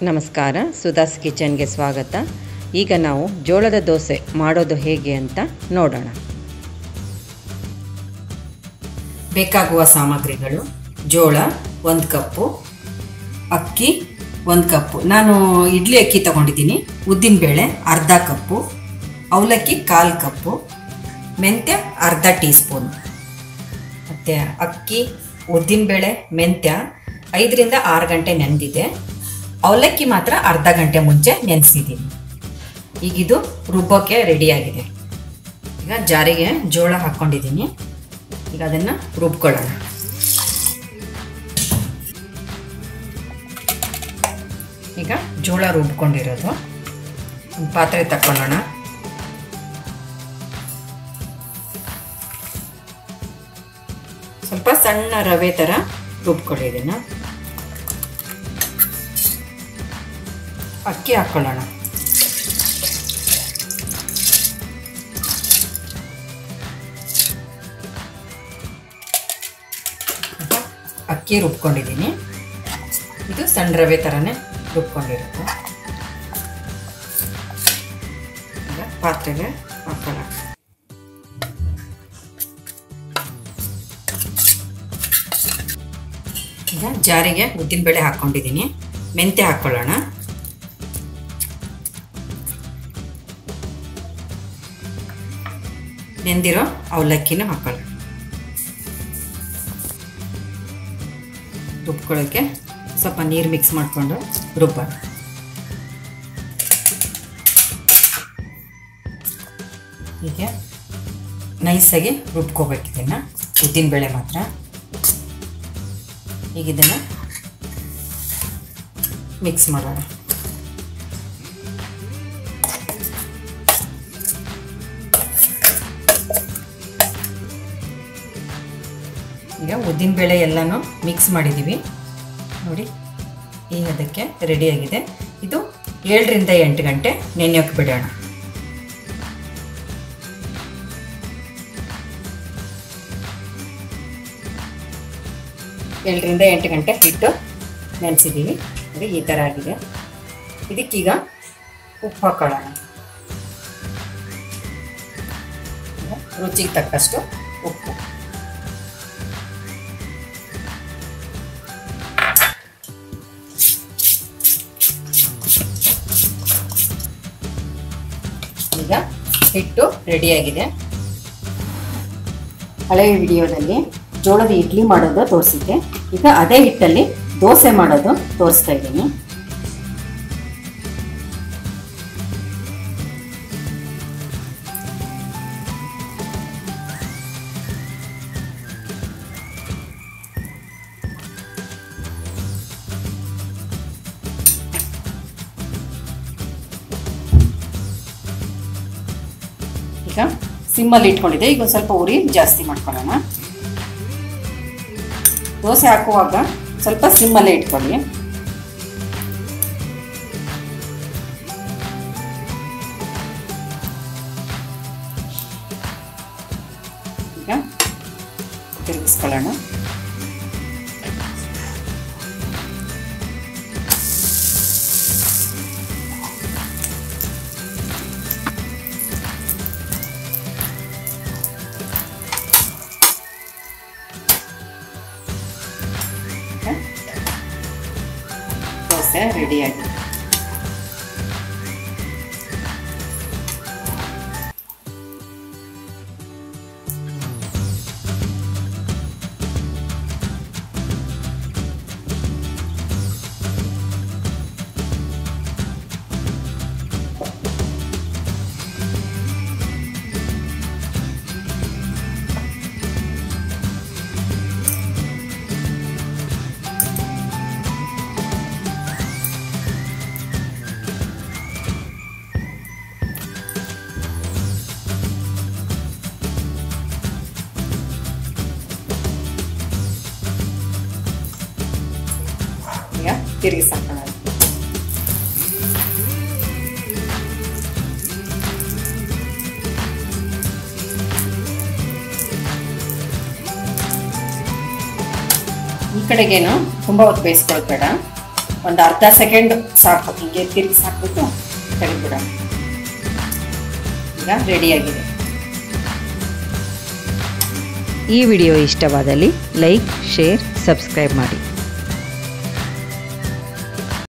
ನಮಸ್ಕಾರ ಸುಧಾಸ್ ಕಿಚನ್ಗೆ ಸ್ವಾಗತ ಈಗ ನಾವು ಜೋಳದ ದೋಸೆ ಮಾಡೋದು ಹೇಗೆ ಅಂತ ನೋಡೋಣ ಬೇಕಾಗುವ ಸಾಮಗ್ರಿಗಳು ಜೋಳ ಒಂದು ಕಪ್ಪು ಅಕ್ಕಿ ಒಂದು ಕಪ್ಪು ನಾನು ಇಡ್ಲಿ ಅಕ್ಕಿ ತಗೊಂಡಿದ್ದೀನಿ ಉದ್ದಿನಬೇಳೆ ಅರ್ಧ ಕಪ್ಪು ಅವಲಕ್ಕಿ ಕಾಲು ಕಪ್ಪು ಮೆಂತ್ಯ ಅರ್ಧ ಟೀ ಸ್ಪೂನ್ ಮತ್ತು ಅಕ್ಕಿ ಉದ್ದಿನಬೇಳೆ ಮೆಂತ್ಯ ಐದರಿಂದ ಆರು ಗಂಟೆ ನೆನೆದಿದೆ ಅವಲಕ್ಕಿ ಮಾತ್ರ ಅರ್ಧ ಗಂಟೆ ಮುಂಚೆ ನೆನೆಸಿದ್ದೀನಿ ಈಗಿದು ರುಬ್ಬೋಕ್ಕೆ ರೆಡಿಯಾಗಿದೆ ಈಗ ಜಾರಿಗೆ ಜೋಳ ಹಾಕ್ಕೊಂಡಿದ್ದೀನಿ ಈಗ ಅದನ್ನು ರುಬ್ಕೊಳ್ಳೋಣ ಈಗ ಜೋಳ ರುಬ್ಕೊಂಡಿರೋದು ಒಂದು ಪಾತ್ರೆ ತಕ್ಕೊಳ್ಳೋಣ ಸ್ವಲ್ಪ ಸಣ್ಣ ರವೆ ಥರ ರುಬ್ಕೊಳ್ಳಿ ಇದನ್ನು ಅಕ್ಕಿ ಹಾಕ್ಕೊಳ್ಳೋಣ ಅಕ್ಕಿ ರುಬ್ಕೊಂಡಿದ್ದೀನಿ ಇದು ಸಣ್ಣ ರವೆ ಥರನೇ ರುಬ್ಕೊಂಡಿರುತ್ತೆ ಈಗ ಪಾತ್ರೆಗೆ ಹಾಕೊಳ್ಳೋಣ ಈಗ ಜಾರಿಗೆ ಉದ್ದಿನಬೇಳೆ ಹಾಕ್ಕೊಂಡಿದ್ದೀನಿ ಮೆಂತ್ಯ ಹಾಕ್ಕೊಳ್ಳೋಣ ನೆಂದಿರೋ ಅವಲಕ್ಕಿನೂ ಹಾಕೊಳ್ಳೋಣ ರುಬ್ಕೊಳ್ಳೋಕ್ಕೆ ಸ್ವಲ್ಪ ನೀರು ಮಿಕ್ಸ್ ಮಾಡಿಕೊಂಡು ರುಬ್ಬೋಣ ಹೀಗೆ ನೈಸಾಗಿ ರುಬ್ಕೋಬೇಕು ಇದನ್ನು ಉದ್ದಿನಬೇಳೆ ಮಾತ್ರ ಈಗ ಇದನ್ನು ಮಿಕ್ಸ್ ಮಾಡೋಣ ಈಗ ಉದ್ದಿನಬೇಳೆ ಎಲ್ಲನೂ ಮಿಕ್ಸ್ ಮಾಡಿದ್ದೀವಿ ನೋಡಿ ಈ ಹದಕ್ಕೆ ರೆಡಿಯಾಗಿದೆ ಇದು ಏಳರಿಂದ ಎಂಟು ಗಂಟೆ ನೆನೆಯೋಕೆ ಬಿಡೋಣ ಏಳರಿಂದ ಎಂಟು ಗಂಟೆ ಹಿಟ್ಟು ನೆನೆಸಿದ್ದೀವಿ ನೋಡಿ ಈ ಥರ ಆಗಿದೆ ಇದಕ್ಕೀಗ ಉಪ್ಪು ಹಾಕೊಳ್ಳೋಣ ರುಚಿಗೆ ತಕ್ಕಷ್ಟು ಉಪ್ಪು ಈಗ ಹಿಟ್ಟು ರೆಡಿಯಾಗಿದೆ ಹಳೆಯ ವಿಡಿಯೋದಲ್ಲಿ ಜೋಳದ ಇಡ್ಲಿ ಮಾಡೋದು ತೋರಿಸಿದ್ದೆ ಈಗ ಅದೇ ಹಿಟ್ಟಲ್ಲಿ ದೋಸೆ ಮಾಡೋದು ತೋರಿಸ್ತಾ ಇದ್ದೀನಿ ಈಗ ಸಿಮ್ಮಲ್ಲಿ ಇಟ್ಕೊಂಡಿದ್ದೆ ಈಗ ಒಂದು ಸ್ವಲ್ಪ ಉರಿ ಜಾಸ್ತಿ ಮಾಡ್ಕೊಳ್ಳೋಣ ದೋಸೆ ಹಾಕುವಾಗ ಸ್ವಲ್ಪ ಸಿಮ್ಮಲ್ಲೇ ಇಟ್ಕೊಳ್ಳಿ ಈಗ ತಿರುಗಿಸ್ಕೊಳ್ಳೋಣ ದೋಸೆ ರೆಡಿಯಾಗಿದೆ ಈಗ ತಿರುಗಿಸಿ ಹಾಕೋಣ ಈ ಕಡೆಗೇನು ತುಂಬ ಹೊತ್ತು ಬೇಯಿಸ್ಕೊಳ್ಬೇಡ ಒಂದು ಅರ್ಧ ಸೆಕೆಂಡ್ ಸಾಕು ಹೀಗೆ ತಿರುಗಿ ಸಾಕ್ಬಿಟ್ಟು ತೆಗೆದ್ಬಿಡೋಣ ಈಗ ರೆಡಿಯಾಗಿದೆ ಈ ವಿಡಿಯೋ ಇಷ್ಟವಾದಲ್ಲಿ ಲೈಕ್ ಶೇರ್ ಸಬ್ಸ್ಕ್ರೈಬ್ ಮಾಡಿ